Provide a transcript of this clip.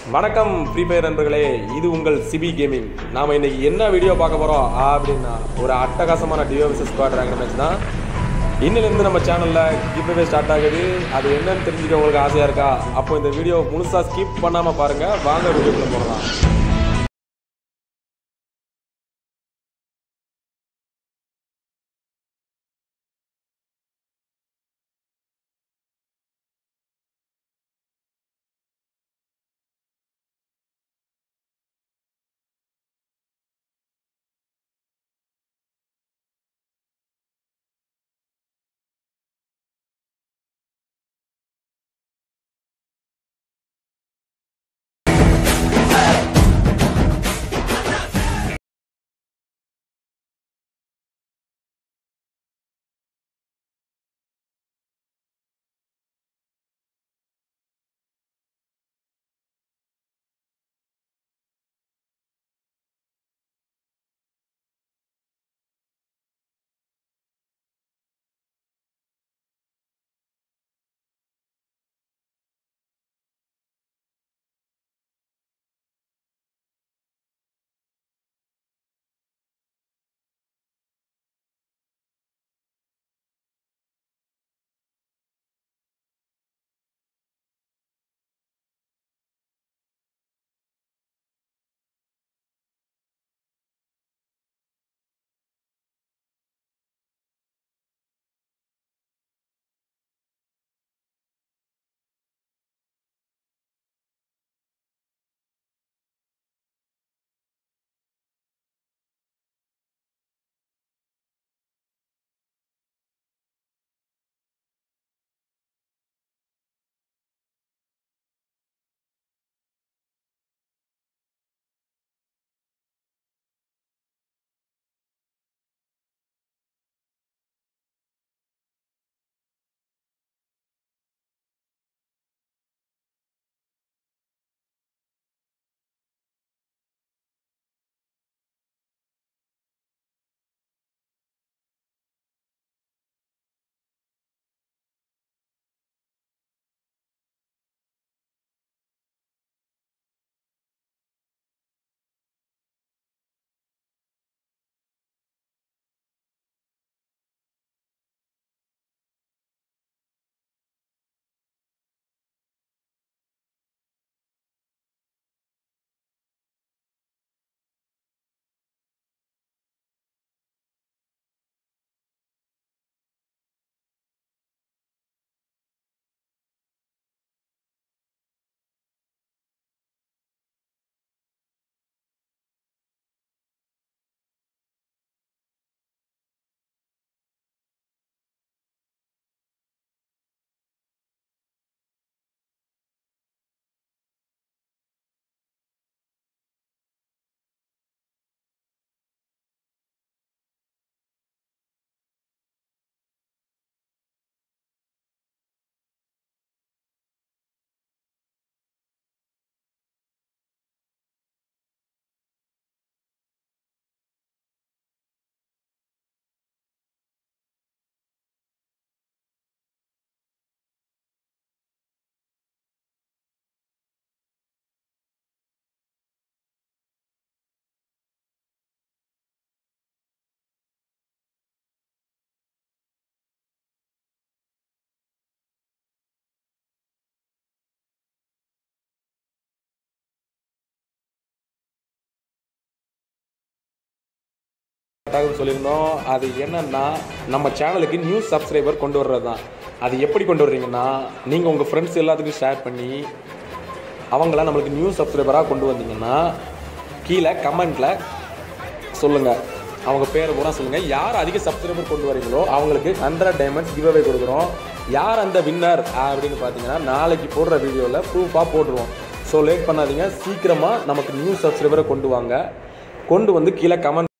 வணக்கம் free fire நண்பர்களே இது உங்கள் சிபி கேமிங் நாம் இன்னைக்கு என்ன வீடியோ பார்க்க போகிறோம் அப்படின்னா ஒரு அட்டகாசமான duo versus squad rank match தான் இன்னிலிருந்து நம்ம சேனலில் கிவ்வே ஸ்டார்ட் ஆகுது அது என்னன்னு தெரிஞ்சுக்க உங்களுக்கு ஆசையாக இருக்கா அப்போ இந்த வீடியோ முழுசாக ஸ்கிப் பண்ணாமல் பாருங்கள் வாங்க வீடியோக்குள்ள போகலாம் தகவல் சொல்லியிருந்தோம் அது என்னன்னா நம்ம சேனலுக்கு நியூ சப்ஸ்கிரைபர் கொண்டு வர்றது தான் அது எப்படி கொண்டு வர்றீங்கன்னா நீங்கள் உங்கள் ஃப்ரெண்ட்ஸ் எல்லாத்துக்கும் ஷேர் பண்ணி அவங்கள நம்மளுக்கு நியூ சப்ஸ்கிரைபராக கொண்டு வந்தீங்கன்னா கீழே கமெண்ட்டில் சொல்லுங்கள் அவங்க பேர் பூரா சொல்லுங்கள் யார் அதிக சப்ஸ்கிரைபர் கொண்டு வரீங்களோ அவங்களுக்கு ஹண்ட்ரட் டைமண்ட்ஸ் கிவ் அவே கொடுக்குறோம் யார் அந்த வின்னர் அப்படின்னு பார்த்தீங்கன்னா நாளைக்கு போடுற வீடியோவில் ப்ரூஃபாக போட்டுருவோம் ஸோ லேட் பண்ணாதீங்க சீக்கிரமாக நமக்கு நியூ சப்ஸ்கிரைபரை கொண்டு வாங்க கொண்டு வந்து கீழே கமெண்ட்